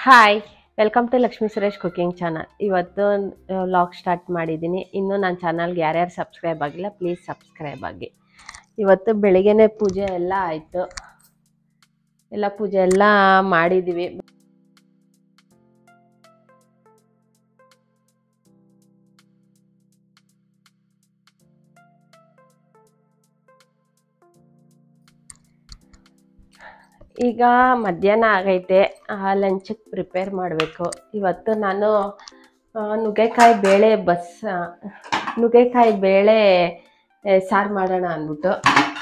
hi welcome to Lakshmi Suresh cooking channel ಇವತ್ತು vlog start ಮಾಡಿದ್ದೀನಿ ಇನ್ನೂ ನನ್ನ ಚಾನಲ್ಗೆ ಯಾರ್ಯಾರು ಸಬ್ಸ್ಕ್ರೈಬ್ ಆಗಿಲ್ಲ ಪ್ಲೀಸ್ ಸಬ್ಸ್ಕ್ರೈಬ್ ಆಗಿ ಇವತ್ತು ಬೆಳಿಗ್ಗೆನೇ ಪೂಜೆ ಎಲ್ಲ ಆಯಿತು ಎಲ್ಲ ಪೂಜೆ ಎಲ್ಲ ಮಾಡಿದ್ದೀವಿ ಈಗ ಮಧ್ಯಾಹ್ನ ಆಗೈತೆ ಲಂಚಿಗೆ ಪ್ರಿಪೇರ್ ಮಾಡಬೇಕು ಇವತ್ತು ನಾನು ಆ, ನುಗ್ಗೆಕಾಯಿ ಬೇಳೆ ಬಸ್ ಆ, ನುಗ್ಗೆಕಾಯಿ ಬೇಳೆ ಆ, ಸಾರು ಮಾಡೋಣ ಅಂದ್ಬಿಟ್ಟು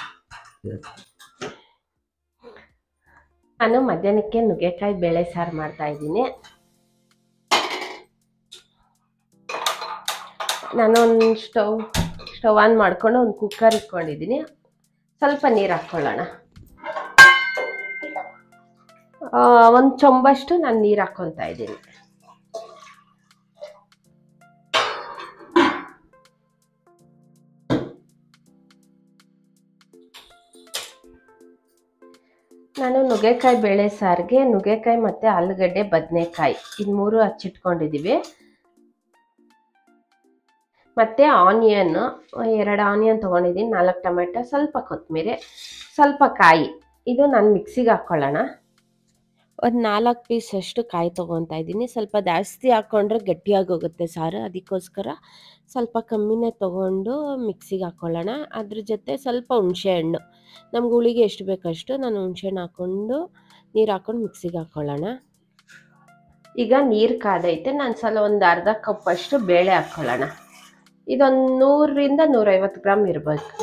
ನಾನು ಮಧ್ಯಾಹ್ನಕ್ಕೆ ನುಗ್ಗೆಕಾಯಿ ಬೇಳೆ ಸಾರು ಮಾಡ್ತಾ ಇದ್ದೀನಿ ನಾನು ಒಂದು ಸ್ಟವ್ ಸ್ಟವ್ ಆನ್ ಮಾಡ್ಕೊಂಡು ಒಂದು ಕುಕ್ಕರ್ ಇಟ್ಕೊಂಡಿದ್ದೀನಿ ಸ್ವಲ್ಪ ನೀರು ಹಾಕ್ಕೊಳ್ಳೋಣ ಒಂದು ಚೊಂಬಷ್ಟು ನಾನು ನೀರು ಹಾಕ್ಕೊತಾ ಇದ್ದೀನಿ ನಾನು ನುಗ್ಗೆಕಾಯಿ ಬೇಳೆ ಸಾರಿಗೆ ನುಗ್ಗೆಕಾಯಿ ಮತ್ತು ಆಲೂಗಡ್ಡೆ ಬದನೆಕಾಯಿ ಇದು ಮೂರು ಹಚ್ಚಿಟ್ಕೊಂಡಿದ್ದೀವಿ ಮತ್ತು ಆನಿಯನ್ನು ಎರಡು ಆನಿಯನ್ ತೊಗೊಂಡಿದ್ದೀನಿ ನಾಲ್ಕು ಟೊಮೆಟೊ ಸ್ವಲ್ಪ ಕೊತ್ತಂಬರಿ ಸ್ವಲ್ಪ ಕಾಯಿ ಇದು ನಾನು ಮಿಕ್ಸಿಗೆ ಹಾಕ್ಕೊಳ್ಳೋಣ ಒಂದು ನಾಲ್ಕು ಪೀಸ್ ಅಷ್ಟು ಕಾಯಿ ತೊಗೊತಾ ಇದ್ದೀನಿ ಸ್ವಲ್ಪ ಜಾಸ್ತಿ ಹಾಕ್ಕೊಂಡ್ರೆ ಗಟ್ಟಿಯಾಗಿ ಹೋಗುತ್ತೆ ಸಾರು ಅದಕ್ಕೋಸ್ಕರ ಸ್ವಲ್ಪ ಕಮ್ಮಿನೇ ತೊಗೊಂಡು ಮಿಕ್ಸಿಗೆ ಹಾಕ್ಕೊಳ್ಳೋಣ ಅದ್ರ ಜೊತೆ ಸ್ವಲ್ಪ ಹುಣಸೆ ಹಣ್ಣು ನಮ್ಗೆ ಹುಳಿಗೆ ಎಷ್ಟು ಬೇಕಷ್ಟು ನಾನು ಹುಣಸೆ ಹಣ್ಣು ಹಾಕ್ಕೊಂಡು ನೀರು ಹಾಕ್ಕೊಂಡು ಮಿಕ್ಸಿಗೆ ಹಾಕ್ಕೊಳ್ಳೋಣ ಈಗ ನೀರು ಕಾದೈತೆ ನಾನು ಸಲ ಒಂದು ಅರ್ಧ ಕಪ್ಪಷ್ಟು ಬೇಳೆ ಹಾಕ್ಕೊಳ್ಳೋಣ ಇದೊಂದು ನೂರರಿಂದ ನೂರೈವತ್ತು ಗ್ರಾಮ್ ಇರಬೇಕು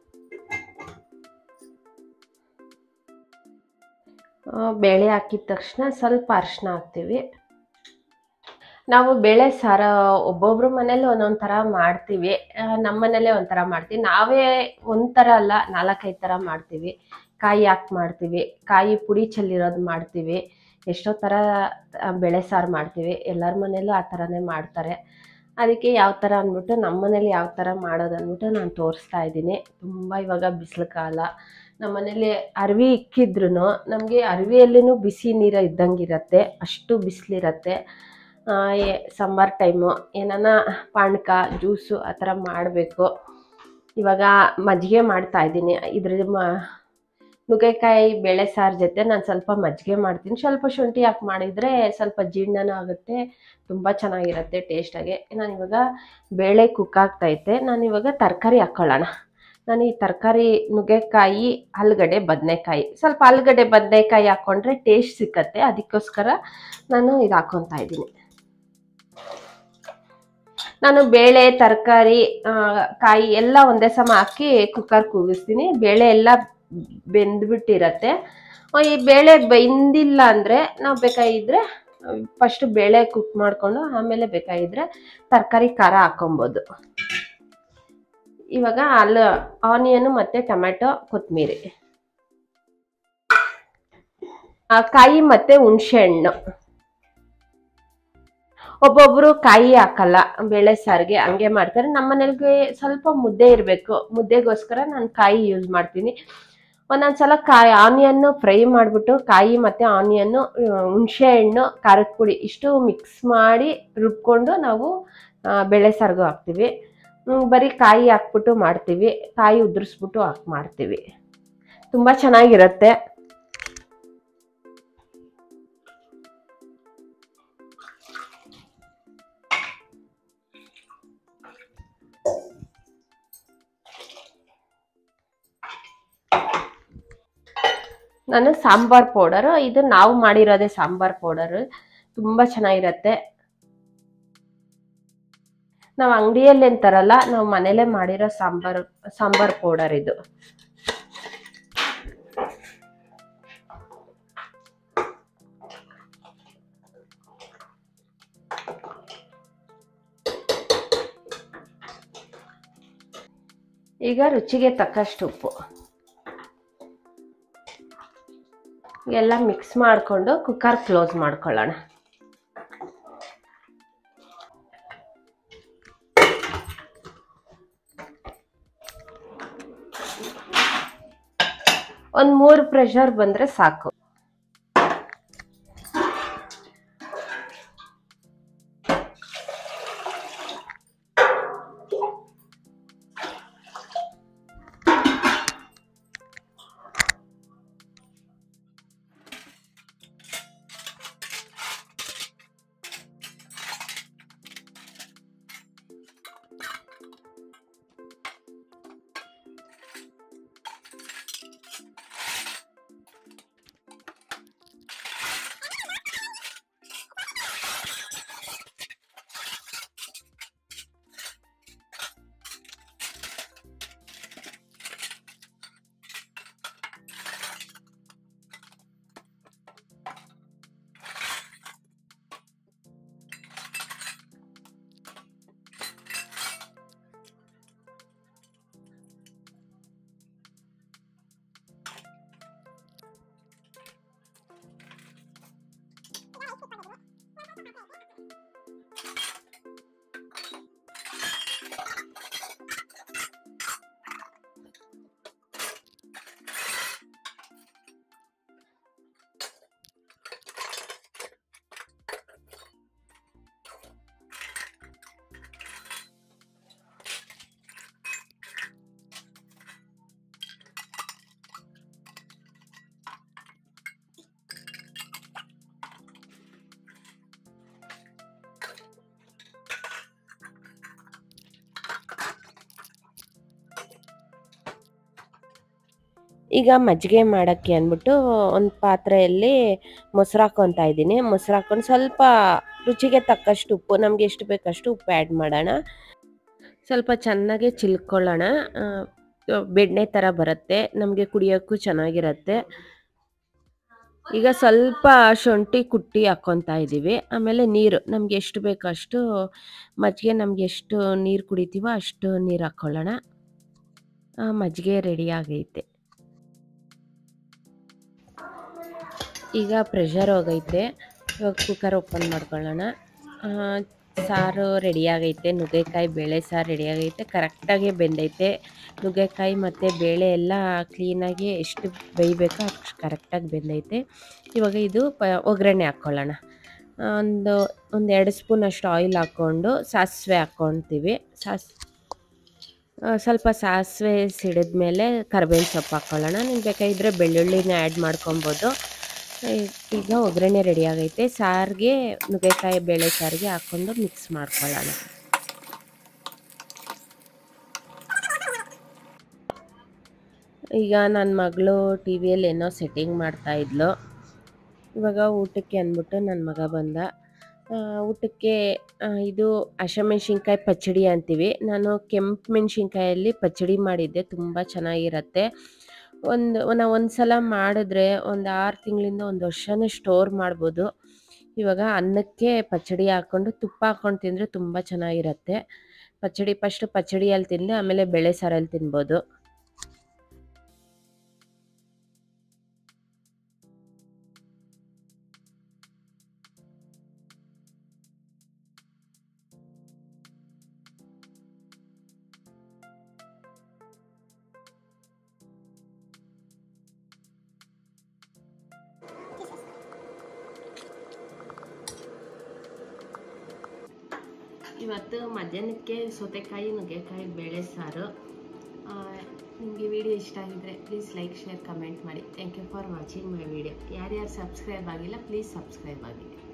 ಬೇಳೆ ಹಾಕಿದ ತಕ್ಷಣ ಸ್ವಲ್ಪ ಅರಿಶಿನ ಹಾಕ್ತೀವಿ ನಾವು ಬೇಳೆ ಸಾರ ಒಬ್ಬೊಬ್ರು ಮನೇಲಿ ಒಂದೊಂದು ಥರ ಮಾಡ್ತೀವಿ ನಮ್ಮ ಮನೇಲೆ ಒಂಥರ ಮಾಡ್ತೀವಿ ನಾವೇ ಒಂಥರ ಅಲ್ಲ ನಾಲ್ಕೈದು ಥರ ಮಾಡ್ತೀವಿ ಕಾಯಿ ಹಾಕಿ ಮಾಡ್ತೀವಿ ಕಾಯಿ ಪುಡಿ ಚೆಲ್ಲಿರೋದು ಮಾಡ್ತೀವಿ ಎಷ್ಟೋ ಥರ ಆ, ಬೇಳೆ ಸಾರು ಮಾಡ್ತೀವಿ ಎಲ್ಲರ ಮನೇಲೂ ಆ ಥರನೇ ಮಾಡ್ತಾರೆ ಅದಕ್ಕೆ ಯಾವ ಥರ ಅಂದ್ಬಿಟ್ಟು ನಮ್ಮ ಮನೇಲಿ ಯಾವ ಥರ ಮಾಡೋದು ಅಂದ್ಬಿಟ್ಟು ನಾನು ತೋರಿಸ್ತಾ ಇದ್ದೀನಿ ತುಂಬ ಇವಾಗ ಬಿಸಿಲು ಕಾಲ ನಮ್ಮ ಮನೇಲಿ ಅರಿವಿ ಇಕ್ಕಿದ್ರು ನಮಗೆ ಅರಿವಿಯಲ್ಲಿನೂ ಬಿಸಿ ನೀರು ಇದ್ದಂಗಿರತ್ತೆ ಅಷ್ಟು ಬಿಸಿಲಿರತ್ತೆ ಸಮ್ಮರ್ ಟೈಮು ಏನಾನ ಪಾನಕ ಜ್ಯೂಸು ಆ ಥರ ಮಾಡಬೇಕು ಇವಾಗ ಮಜ್ಜಿಗೆ ಮಾಡ್ತಾ ಇದ್ದೀನಿ ಇದ್ರ ಮ ನುಗ್ಗೆಕಾಯಿ ಬೇಳೆ ಸಾರು ಜೊತೆ ನಾನು ಸ್ವಲ್ಪ ಮಜ್ಜಿಗೆ ಮಾಡ್ತೀನಿ ಸ್ವಲ್ಪ ಶುಂಠಿ ಹಾಕಿ ಮಾಡಿದರೆ ಸ್ವಲ್ಪ ಜೀರ್ಣನೂ ಆಗುತ್ತೆ ತುಂಬ ಚೆನ್ನಾಗಿರುತ್ತೆ ಟೇಸ್ಟಾಗಿ ನಾನು ಇವಾಗ ಬೇಳೆ ಕುಕ್ ಆಗ್ತೈತೆ ನಾನು ಇವಾಗ ತರಕಾರಿ ಹಾಕ್ಕೊಳ್ಳೋಣ ನಾನು ಈ ತರಕಾರಿ ನುಗ್ಗೆಕಾಯಿ ಆಲೂಗಡ್ಡೆ ಬದನೆಕಾಯಿ ಸ್ವಲ್ಪ ಆಲೂಗಡ್ಡೆ ಬದನೆಕಾಯಿ ಹಾಕ್ಕೊಂಡ್ರೆ ಟೇಸ್ಟ್ ಸಿಕ್ಕತ್ತೆ ಅದಕ್ಕೋಸ್ಕರ ನಾನು ಇದು ಹಾಕ್ಕೊತಾ ಇದ್ದೀನಿ ನಾನು ಬೇಳೆ ತರಕಾರಿ ಕಾಯಿ ಎಲ್ಲ ಒಂದೇ ಸಮ ಹಾಕಿ ಕುಕ್ಕರ್ ಕೂಗಿಸ್ತೀನಿ ಬೇಳೆ ಎಲ್ಲ ಬೆಂದ್ಬಿಟ್ಟಿರತ್ತೆ ಆ, ಈ ಬೇಳೆ ಬೆಂದಿಲ್ಲ ಅಂದರೆ ನಾವು ಬೇಕಾಗಿದ್ರೆ ಫಸ್ಟ್ ಬೇಳೆ ಕುಕ್ ಮಾಡಿಕೊಂಡು ಆಮೇಲೆ ಬೇಕಾಗಿದ್ರೆ ತರಕಾರಿ ಖಾರ ಹಾಕೊಬೋದು ಇವಾಗ ಅಲ್ಲ ಆನಿಯನ್ ಮತ್ತು ಟೊಮೆಟೊ ಕೊತ್ತಂಬರಿ ಆ, ಕಾಯಿ ಮತ್ತು ಹುಣಸೆ ಹಣ್ಣು ಒಬ್ಬೊಬ್ರು ಕಾಯಿ ಹಾಕಲ್ಲ ಬೇಳೆ ಸಾರಿಗೆ ಹಂಗೆ ಮಾಡ್ತಾರೆ ನಮ್ಮ ಮನೇಲಿಗೆ ಸ್ವಲ್ಪ ಮುದ್ದೆ ಇರಬೇಕು ಮುದ್ದೆಗೋಸ್ಕರ ನಾನು ಕಾಯಿ ಯೂಸ್ ಮಾಡ್ತೀನಿ ಒಂದೊಂದು ಸಲ ಕಾಯಿ ಆನಿಯನ್ನು ಫ್ರೈ ಮಾಡಿಬಿಟ್ಟು ಕಾಯಿ ಮತ್ತು ಆನಿಯನ್ನು ಹುಣಸೆ ಹಣ್ಣು ಖಾರದ ಪುಡಿ ಇಷ್ಟು ಮಿಕ್ಸ್ ಮಾಡಿ ರುಬ್ಕೊಂಡು ನಾವು ಆ, ಬೇಳೆ ಸಾರಿಗೂ ಹಾಕ್ತೀವಿ ಹ್ಮ್, ಬರೀ ಕಾಯಿ ಹಾಕ್ಬಿಟ್ಟು ಮಾಡ್ತೀವಿ ಕಾಯಿ ಉದುರಿಸ್ಬಿಟ್ಟು ಹಾಕಿ ಮಾಡ್ತೀವಿ ತುಂಬ ಚೆನ್ನಾಗಿರುತ್ತೆ ನಾನು ಸಾಂಬಾರ್ ಪೌಡರು ಇದು ನಾವು ಮಾಡಿರೋದೇ ಸಾಂಬಾರ್ ಪೌಡರು ತುಂಬ ಚೆನ್ನಾಗಿರತ್ತೆ ನಾವು ಅಂಗಡಿಯಲ್ಲಿ ತರಲ್ಲ ನಾವು ಮನೇಲೆ ಮಾಡಿರೋ ಸಾಂಬಾರ್ ಸಾಂಬಾರ್ ಪೌಡರ್ ಇದು ಈಗ ರುಚಿಗೆ ತಕ್ಕಷ್ಟು ಉಪ್ಪು ಎಲ್ಲ ಮಿಕ್ಸ್ ಮಾಡಿಕೊಂಡು ಕುಕ್ಕರ್ ಕ್ಲೋಸ್ ಮಾಡ್ಕೊಳ್ಳೋಣ ಒಂದು ಮೂರು ಪ್ರೆಷರ್ ಬಂದರೆ ಸಾಕು ಈಗ ಮಜ್ಜಿಗೆ ಮಾಡೋಕ್ಕೆ ಅಂದ್ಬಿಟ್ಟು ಒಂದು ಪಾತ್ರೆಯಲ್ಲಿ ಮೊಸರು ಹಾಕ್ಕೊತಾ ಇದ್ದೀನಿ ಮೊಸರು ಹಾಕ್ಕೊಂಡು ಸ್ವಲ್ಪ ರುಚಿಗೆ ತಕ್ಕಷ್ಟು ಉಪ್ಪು ನಮಗೆ ಎಷ್ಟು ಬೇಕಷ್ಟು ಉಪ್ಪು ಆ್ಯಡ್ ಮಾಡೋಣ ಸ್ವಲ್ಪ ಚೆನ್ನಾಗಿ ಚಿಲ್ಕೊಳ್ಳೋಣ ಆ, ಬೆಣ್ಣೆ ಥರ ಬರುತ್ತೆ ನಮಗೆ ಕುಡಿಯೋಕ್ಕೂ ಚೆನ್ನಾಗಿರುತ್ತೆ ಈಗ ಸ್ವಲ್ಪ ಶುಂಠಿ ಕುಟ್ಟಿ ಹಾಕ್ಕೊತಾ ಇದ್ದೀವಿ ಆಮೇಲೆ ನೀರು ನಮ್ಗೆ ಎಷ್ಟು ಬೇಕೋ ಅಷ್ಟು ಮಜ್ಜಿಗೆ ನಮ್ಗೆ ಎಷ್ಟು ನೀರು ಕುಡಿತೀವೋ ಅಷ್ಟು ನೀರು ಹಾಕ್ಕೊಳ್ಳೋಣ ಆ, ಮಜ್ಜಿಗೆ ರೆಡಿ ಆಗೈತೆ ಈಗ ಪ್ರೆಷರ್ ಹೋಗೈತೆ ಇವಾಗ ಕುಕ್ಕರ್ ಓಪನ್ ಮಾಡ್ಕೊಳ್ಳೋಣ ಆ, ಸಾರು ರೆಡಿ ಆಗೈತೆ ನುಗ್ಗೆಕಾಯಿ ಬೇಳೆ ಸಾರು ರೆಡಿ ಆಗೈತೆ ಕರೆಕ್ಟಾಗಿ ಬೆಂದೈತೆ ನುಗ್ಗೆಕಾಯಿ ಮತ್ತು ಬೇಳೆ ಎಲ್ಲ ಕ್ಲೀನಾಗಿ ಎಷ್ಟು ಬೇಯಬೇಕೋ ಅಷ್ಟು ಕರೆಕ್ಟಾಗಿ ಬೆಂದೈತೆ ಇವಾಗ ಇದು ಪ ಒಗ್ಗರಣೆ ಹಾಕ್ಕೊಳ್ಳೋಣ ಒಂದು ಒಂದು ಎರಡು ಸ್ಪೂನ್ ಅಷ್ಟು ಆಯಿಲ್ ಹಾಕ್ಕೊಂಡು ಸಾಸಿವೆ ಹಾಕ್ಕೊಳ್ತೀವಿ ಸಾಸ್ ಆ, ಸ್ವಲ್ಪ ಸಾಸಿವೆ ಸಿಡಿದ್ಮೇಲೆ ಕರ್ಬೇವಿನ ಸೊಪ್ಪು ಹಾಕ್ಕೊಳ್ಳೋಣ ನಿಮ್ಗೆ ಬೇಕಾಗಿದ್ದರೆ ಬೆಳ್ಳುಳ್ಳಿನ ಆ್ಯಡ್ ಮಾಡ್ಕೊಬೋದು ಈ- ಈಗ ಒಗ್ಗರಣೆ ರೆಡಿ ಆಗೈತೆ ಸಾರಿಗೆ ನುಗ್ಗೆಕಾಯಿ ಬೇಳೆ ಸಾರಿಗೆ ಹಾಕ್ಕೊಂಡು ಮಿಕ್ಸ್ ಮಾಡ್ಕೊಳ್ಳೋಣ ಈಗ ನನ್ನ ಮಗಳು ಟಿ ವಿಯಲ್ಲಿ ಏನೋ ಸೆಟ್ಟಿಂಗ್ ಮಾಡ್ತಾ ಇದ್ಲು ಇವಾಗ ಊಟಕ್ಕೆ ಅಂದ್ಬಿಟ್ಟು ನನ್ನ ಮಗ ಬಂದ ಆ, ಊಟಕ್ಕೆ ಆ, ಇದು ಹಸಿಮೆಣ್ಸಿನ್ಕಾಯಿ ಪಚ್ಚಡಿ ಅಂತೀವಿ ನಾನು ಕೆಂಪು ಮೆಣಸಿನ್ಕಾಯಲ್ಲಿ ಪಚ್ಚಡಿ ಮಾಡಿದ್ದೆ ತುಂಬ ಚೆನ್ನಾಗಿರತ್ತೆ ಒಂದು ನಾವು ಒಂದು ಸಲ ಮಾಡಿದ್ರೆ ಒಂದು ಆರು ತಿಂಗಳಿಂದ ಒಂದು ವರ್ಷನೇ ಸ್ಟೋರ್ ಮಾಡ್ಬೋದು ಇವಾಗ ಅನ್ನಕ್ಕೆ ಪಚ್ಚಡಿ ಹಾಕ್ಕೊಂಡು ತುಪ್ಪ ಹಾಕ್ಕೊಂಡು ತಿಂದರೆ ತುಂಬ ಚೆನ್ನಾಗಿರತ್ತೆ ಪಚ್ಚಡಿ ಫಸ್ಟು ಪಚ್ಚಡಿಯಲ್ಲಿ ತಿಂದೆ ಆಮೇಲೆ ಬೇಳೆ ಸಾರಲ್ಲಿ ತಿನ್ಬೋದು ಇವತ್ತು ಮಧ್ಯಾಹ್ನಕ್ಕೆ ಸೌತೆಕಾಯಿ ನುಗ್ಗೆಕಾಯಿ ಬೇಳೆ ಸಾರು ನಿಮಗೆ ವಿಡಿಯೋ ಇಷ್ಟ ಆಗಿದ್ರೆ ಪ್ಲೀಸ್ ಲೈಕ್ ಶೇರ್ ಕಮೆಂಟ್ ಮಾಡಿ thank you for watching my video ಯಾರ್ಯಾರು ಸಬ್ಸ್ಕ್ರೈಬ್ ಆಗಿಲ್ಲ ಪ್ಲೀಸ್ ಸಬ್ಸ್ಕ್ರೈಬ್ ಆಗಿ